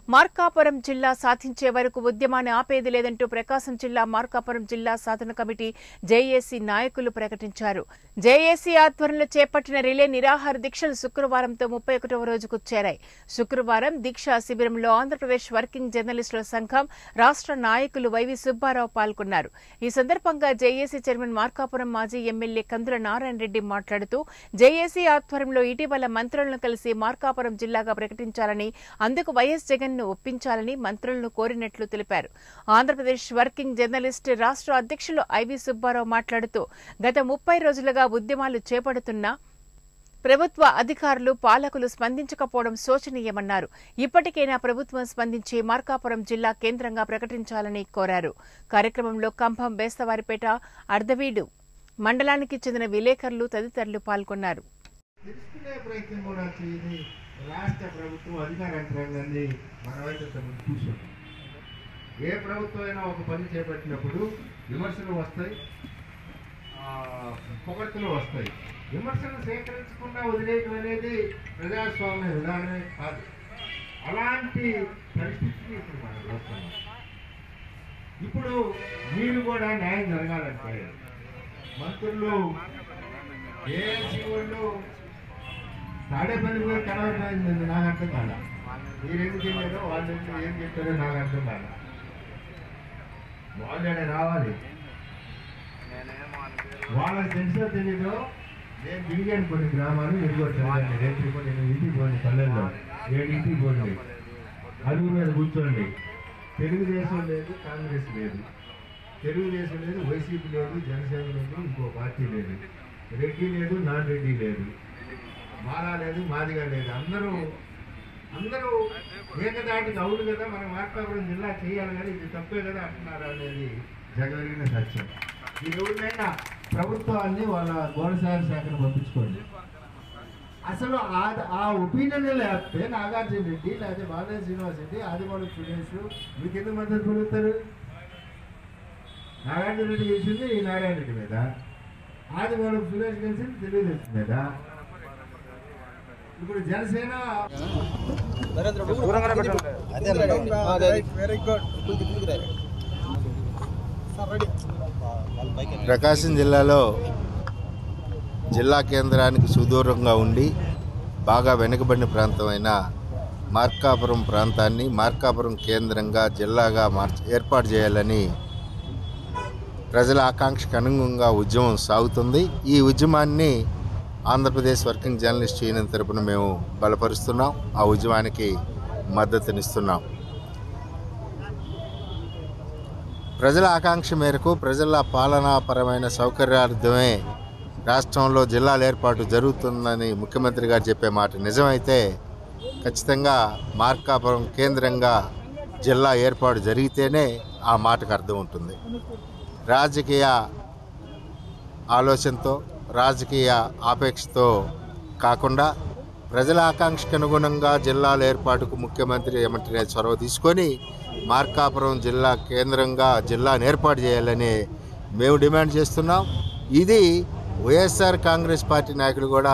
మార్కాపురం జిల్లా సాధించే వరకు ఉద్యమాన్ని ఆపేది లేదంటూ ప్రకాశం జిల్లా మార్కాపురం జిల్లా సాధన కమిటీ జేఏసీ నాయకులు ప్రకటించారు జేఏసీ ఆధ్వర్యంలో చేపట్టిన రిలే నిరాహార దీక్షలు శుక్రవారంతో ముప్పై ఒకటవ రోజుకు చేరాయి శుక్రవారం దీక్షా శిబిరంలో ఆంధ్రప్రదేశ్ వర్కింగ్ జర్నలిస్టుల సంఘం రాష్ట్ర నాయకులు వైవి సుబ్బారావు పాల్గొన్నారు ఈ సందర్భంగా జేఏసీ చైర్మన్ మార్కాపురం మాజీ ఎమ్మెల్యే కందుల నారాయణ రెడ్డి మాట్లాడుతూ జేఏసీ ఆధ్వర్యంలో ఇటీవల మంత్రులను కలిసి మార్కాపురం జిల్లాగా ప్రకటించాలని అందుకు వైఎస్ జగన్ ను ఒప్పించాలని మంత్రులను కోరినట్లు తెలిపారు ఆంధ్రప్రదేశ్ వర్కింగ్ జర్నలిస్ట్ రాష్ట్ర అధ్యక్షులు ఐవి సుబ్బారావు మాట్లాడుతూ గత ముప్పై రోజులుగా ఉద్యమాలు చేపడుతున్నా ప్రభుత్వ అధికారులు పాలకులు స్పందించకపోవడం శోచనీయమన్నారు ఇప్పటికైనా ప్రభుత్వం స్పందించి మార్కాపురం జిల్లా కేంద్రంగా ప్రకటించాలని కోరారు కార్యక్రమంలో కంభం బేస్తవారిపేట అర్ధవీడు మండలానికి చెందిన విలేకరులు తదితరులు పాల్గొన్నారు తెలుసుకునే ప్రయత్నం కూడా చేయని రాష్ట్ర ప్రభుత్వం అధికార యంత్రాంగాన్ని మనమైతే తమను చూసాం ఏ ప్రభుత్వం అయినా ఒక పని చేపట్టినప్పుడు విమర్శలు వస్తాయి ఆ, పొగడ్తలు వస్తాయి విమర్శలు సేకరించకుండా వదిలేయడం అనేది ప్రజాస్వామ్య విధానమే కాదు అలాంటి పరిస్థితిని ఇప్పుడు మనం చూస్తున్నాం ఇప్పుడు మీరు కూడా న్యాయం జరగాలంటే మంత్రులు ఏఎన్సీ వాళ్ళు తాడేపల్లి పోయి కనబడిపోయింది నాకు అర్థం కాల మీరు ఎందుకు వెళ్ళారో వాళ్ళు ఎందుకు ఏం చెప్పారో నాకు అర్థం కాల వాళ్ళే రావాలి వాళ్ళకి తెలిసో తెలీదో నేను తిరిగాను కొన్ని గ్రామాలు మీరు కూడా తిరగండి రేపు కూడా నేను ఇంటికి పోండి పల్లెల్లో ఏడు ఇంటికి పోండి అడుగు మీద కూర్చోండి తెలుగుదేశం లేదు కాంగ్రెస్ లేదు తెలుగుదేశం లేదు వైసీపీ లేదు జనసేన లేదు ఇంకో పార్టీ లేదు రెడ్డి లేదు నాన్ రెడ్డి లేదు మాలా లేదు మాదిగా లేదు అందరూ అందరూ ఏకదాటికి అవును కదా మనం మార్కాపురం జిల్లా చేయాలి కానీ ఇది తప్పే కదా అంటున్నారు అనేది జగరిగిన సత్యం ఈ ఎవరినైనా ప్రభుత్వాన్ని వాళ్ళ గోడసారి శాఖను పంపించుకోండి అసలు ఆ ఆ ఒపీనియన్ లేకపోతే నాగార్జున రెడ్డి లేకపోతే బాలయ్య శ్రీనివాస్ రెడ్డి ఆదివాడు సురేష్ మీకు ఎందుకు మద్దతు పొందుతారు నాగార్జున రెడ్డి చేసింది ఈ నారాయణ రెడ్డి మీద ఆదివాడు సురేష్ కలిసింది తెలుగుదేశం మీద ఇప్పుడు జనసేన ప్రకాశం జిల్లాలో జిల్లా కేంద్రానికి సుదూరంగా ఉండి బాగా వెనుకబడిన ప్రాంతమైన మార్కాపురం ప్రాంతాన్ని మార్కాపురం కేంద్రంగా జిల్లాగా మార్చ ఏర్పాటు చేయాలని ప్రజల ఆకాంక్షకు అనుగుణంగా ఉద్యమం సాగుతుంది ఈ ఉద్యమాన్ని ఆంధ్రప్రదేశ్ వర్కింగ్ జర్నలిస్ట్ యూనియన్ తరపున మేము బలపరుస్తున్నాం ఆ ఉద్యమానికి మద్దతునిస్తున్నాం ప్రజల ఆకాంక్ష మేరకు ప్రజల పాలనాపరమైన సౌకర్యార్థమే రాష్ట్రంలో జిల్లాల ఏర్పాటు జరుగుతుందని ముఖ్యమంత్రి గారు చెప్పే మాట నిజమైతే ఖచ్చితంగా మార్కాపురం కేంద్రంగా జిల్లా ఏర్పాటు జరిగితేనే ఆ మాటకు అర్థం ఉంటుంది రాజకీయ ఆలోచనతో రాజకీయ ఆపేక్షతో కాకుండా ప్రజల ఆకాంక్షకు అనుగుణంగా జిల్లాల ఏర్పాటుకు ముఖ్యమంత్రి ఏమంటే చొరవ తీసుకొని మార్కాపురం జిల్లా కేంద్రంగా జిల్లాను ఏర్పాటు చేయాలని మేము డిమాండ్ చేస్తున్నాం ఇది వైఎస్ఆర్ కాంగ్రెస్ పార్టీ నాయకులు కూడా